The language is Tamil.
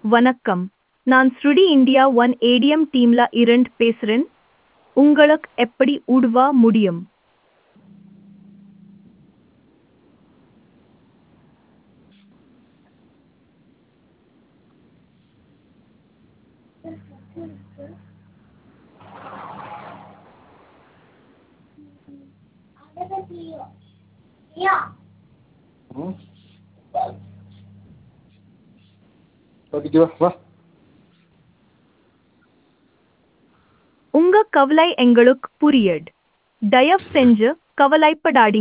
வணக்கம் நான் ஸ்ருடி இந்தியா ஒன் ஏடிஎம் டீம்ல இருந்து பேசுறேன் உங்களுக்கு எப்படி உதவ முடியும் ம் ஓகே வா வா உங்க கவலை எங்களுக்கு புரியுது தயவு செஞ்சு கவலைப்படாதீங்க